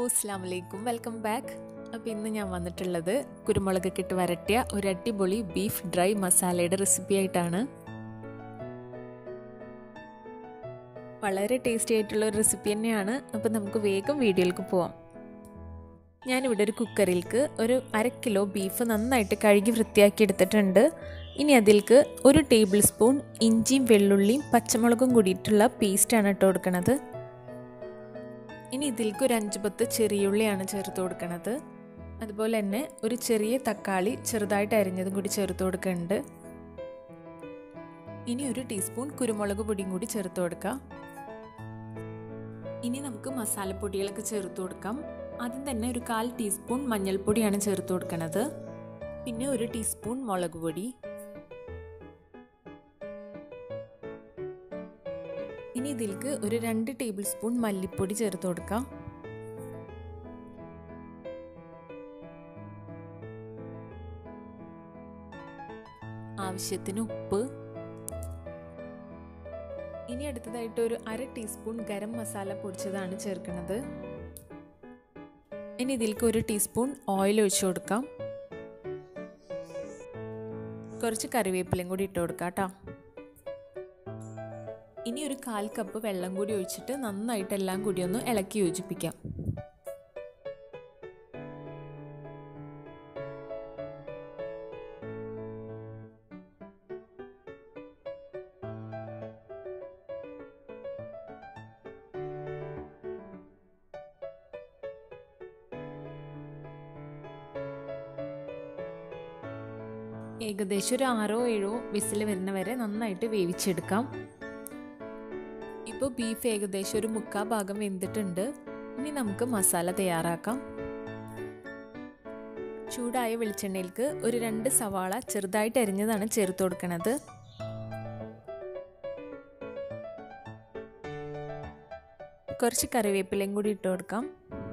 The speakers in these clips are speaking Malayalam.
അസ്സാം വലൈക്കും വെൽക്കം ബാക്ക് അപ്പോൾ ഇന്ന് ഞാൻ വന്നിട്ടുള്ളത് കുരുമുളകൊക്കെ ഇട്ട് വരട്ടിയ ഒരു അടിപൊളി ബീഫ് ഡ്രൈ മസാലയുടെ റെസിപ്പി ആയിട്ടാണ് വളരെ ടേസ്റ്റി ആയിട്ടുള്ള ഒരു റെസിപ്പി തന്നെയാണ് അപ്പോൾ നമുക്ക് വേഗം വീഡിയോയിലേക്ക് പോവാം ഞാനിവിടെ ഒരു കുക്കറിലേക്ക് ഒരു അര കിലോ ബീഫ് നന്നായിട്ട് കഴുകി വൃത്തിയാക്കി എടുത്തിട്ടുണ്ട് ഇനി അതിലേക്ക് ഒരു ടേബിൾ സ്പൂൺ ഇഞ്ചിയും വെള്ളുള്ളിയും പച്ചമുളകും കൂടിയിട്ടുള്ള പേസ്റ്റാണ് ഇട്ട് കൊടുക്കുന്നത് ഇനി ഇതിലേക്ക് ഒരു അഞ്ച് പത്ത് ചെറിയുള്ളിയാണ് ചേർത്ത് കൊടുക്കുന്നത് അതുപോലെ തന്നെ ഒരു ചെറിയ തക്കാളി ചെറുതായിട്ട് അരിഞ്ഞതും കൂടി ചേർത്ത് കൊടുക്കുന്നുണ്ട് ഇനി ഒരു ടീസ്പൂൺ കുരുമുളക് പൊടിയും കൂടി ചേർത്ത് കൊടുക്കാം ഇനി നമുക്ക് മസാലപ്പൊടികളൊക്കെ ചേർത്ത് കൊടുക്കാം ആദ്യം തന്നെ ഒരു കാൽ ടീസ്പൂൺ മഞ്ഞൾപ്പൊടിയാണ് ചേർത്ത് കൊടുക്കുന്നത് പിന്നെ ഒരു ടീസ്പൂൺ മുളക് പൊടി ഇനി ഇതിലേക്ക് ഒരു രണ്ട് ടേബിൾ സ്പൂൺ മല്ലിപ്പൊടി ചേർത്ത് കൊടുക്കാം ആവശ്യത്തിന് ഉപ്പ് ഇനി അടുത്തതായിട്ട് ഒരു അര ടീസ്പൂൺ ഗരം മസാല പൊടിച്ചതാണ് ചേർക്കുന്നത് ഇനി ഇതിലേക്ക് ഒരു ടീസ്പൂൺ ഓയിൽ ഒഴിച്ചു കൊടുക്കാം കുറച്ച് കറിവേപ്പിലയും കൂടി ഇട്ട് കൊടുക്കാം കേട്ടോ ഇനി ഒരു കാൽ കപ്പ് വെള്ളം കൂടി ഒഴിച്ചിട്ട് നന്നായിട്ട് എല്ലാം കൂടി ഒന്ന് ഇളക്കി യോജിപ്പിക്കാം ഏകദേശം ഒരു ആറോ ഏഴോ വിസിൽ വരുന്ന വരെ നന്നായിട്ട് വേവിച്ചെടുക്കാം ഇപ്പോൾ ബീഫ് ഏകദേശം ഒരു മുക്കാ ഭാഗം വെന്തിട്ടുണ്ട് ഇനി നമുക്ക് മസാല തയ്യാറാക്കാം ചൂടായ വെളിച്ചെണ്ണയിലേക്ക് ഒരു രണ്ട് സവാള ചെറുതായിട്ട് അരിഞ്ഞതാണ് ചേർത്ത് കൊടുക്കുന്നത് കുറച്ച് കറിവേപ്പിലയും കൂടി ഇട്ട് കൊടുക്കാം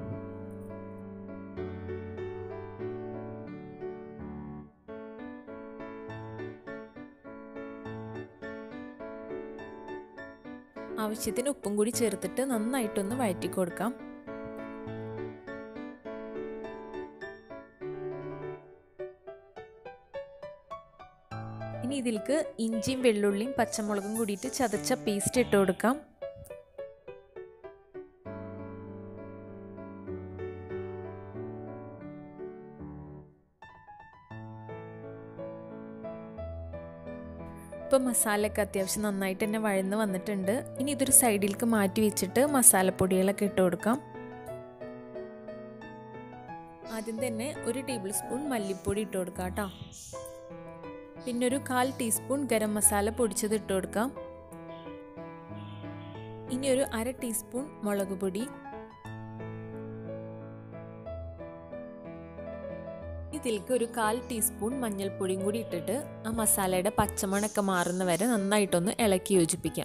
ആവശ്യത്തിന് ഉപ്പും കൂടി ചേർത്തിട്ട് നന്നായിട്ടൊന്ന് വഴറ്റി കൊടുക്കാം ഇനി ഇതിലേക്ക് ഇഞ്ചിയും വെള്ളുള്ളിയും പച്ചമുളകും കൂടിയിട്ട് ചതച്ച പേസ്റ്റ് ഇട്ട് കൊടുക്കാം ഇപ്പോൾ മസാലയൊക്കെ അത്യാവശ്യം നന്നായിട്ട് തന്നെ വഴന്ന് വന്നിട്ടുണ്ട് ഇനി ഇതൊരു സൈഡിലേക്ക് മാറ്റി വെച്ചിട്ട് മസാലപ്പൊടികളൊക്കെ ഇട്ട് കൊടുക്കാം ആദ്യം തന്നെ ഒരു ടേബിൾ സ്പൂൺ മല്ലിപ്പൊടി ഇട്ട് കൊടുക്കാം കേട്ടോ പിന്നെ ഒരു കാൽ ടീസ്പൂൺ ഗരം മസാല പൊടിച്ചത് ഇട്ട് കൊടുക്കാം ഇനി ഒരു അര ടീസ്പൂൺ മുളക് പൊടി ഇതിലേക്ക് ഒരു കാൽ ടീസ്പൂൺ മഞ്ഞൾപ്പൊടിയും കൂടി ഇട്ടിട്ട് ആ മസാലയുടെ പച്ചമണൊക്കെ മാറുന്ന വരെ നന്നായിട്ടൊന്ന് ഇളക്കി യോജിപ്പിക്കാം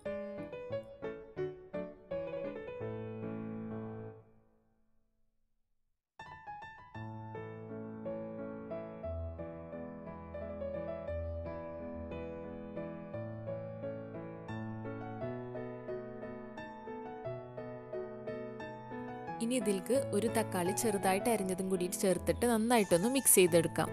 ഇനി ഇതിലേക്ക് ഒരു തക്കാളി ചെറുതായിട്ട് അരിഞ്ഞതും കൂടി ചേർത്തിട്ട് നന്നായിട്ടൊന്ന് മിക്സ് ചെയ്തെടുക്കാം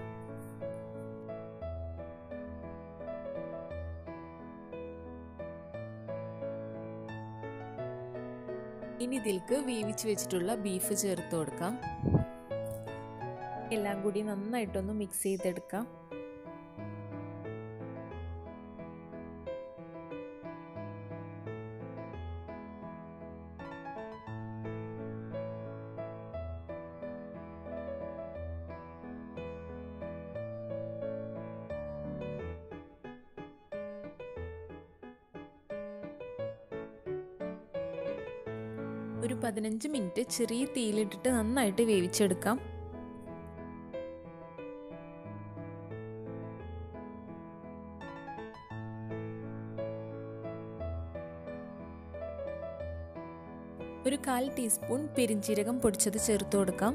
ഇനി ഇതിലേക്ക് വേവിച്ച് വെച്ചിട്ടുള്ള ബീഫ് ചേർത്ത് കൊടുക്കാം എല്ലാം കൂടി നന്നായിട്ടൊന്ന് മിക്സ് ചെയ്തെടുക്കാം ഒരു പതിനഞ്ച് മിനിറ്റ് ചെറിയ തീയിലിട്ടിട്ട് നന്നായിട്ട് വേവിച്ചെടുക്കാം ഒരു കാൽ ടീസ്പൂൺ പെരിഞ്ചീരകം പൊടിച്ചത് ചേർത്ത് കൊടുക്കാം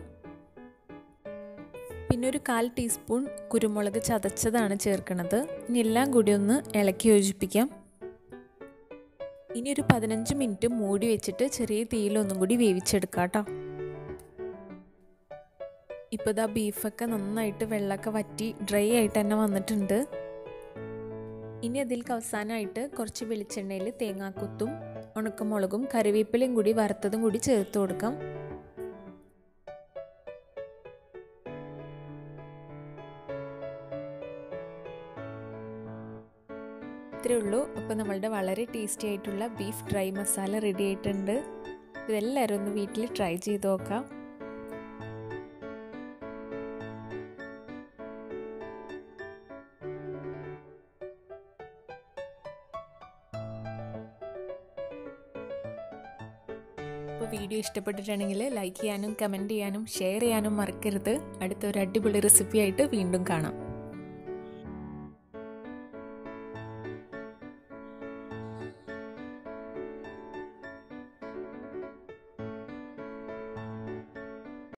പിന്നെ ഒരു കാൽ ടീസ്പൂൺ കുരുമുളക് ചതച്ചതാണ് ചേർക്കുന്നത് ഇനി എല്ലാം കൂടി ഒന്ന് ഇളക്കി യോജിപ്പിക്കാം ഇനി ഒരു പതിനഞ്ച് മിനിറ്റ് മൂടി വെച്ചിട്ട് ചെറിയ തീയിൽ ഒന്നും കൂടി വേവിച്ചെടുക്കാം കേട്ടോ ഇപ്പോൾ ഇതാ ബീഫൊക്കെ നന്നായിട്ട് വെള്ളമൊക്കെ വറ്റി ഡ്രൈ ആയിട്ട് തന്നെ വന്നിട്ടുണ്ട് ഇനി അതിലേക്ക് അവസാനമായിട്ട് കുറച്ച് വെളിച്ചെണ്ണയിൽ തേങ്ങാക്കൊത്തും ഉണക്കമുളകും കറിവേപ്പിലയും കൂടി വറുത്തതും കൂടി ചേർത്ത് കൊടുക്കാം ഇത്രയേ ഉള്ളൂ അപ്പോൾ നമ്മളുടെ വളരെ ടേസ്റ്റി ആയിട്ടുള്ള ബീഫ് ഡ്രൈ മസാല റെഡി ആയിട്ടുണ്ട് ഇതെല്ലാവരും ഒന്ന് വീട്ടിൽ ട്രൈ ചെയ്ത് നോക്കാം അപ്പോൾ വീഡിയോ ഇഷ്ടപ്പെട്ടിട്ടുണ്ടെങ്കിൽ ലൈക്ക് ചെയ്യാനും കമൻറ്റ് ചെയ്യാനും ഷെയർ ചെയ്യാനും മറക്കരുത് അടുത്തൊരു അടിപൊളി റെസിപ്പി ആയിട്ട് വീണ്ടും കാണാം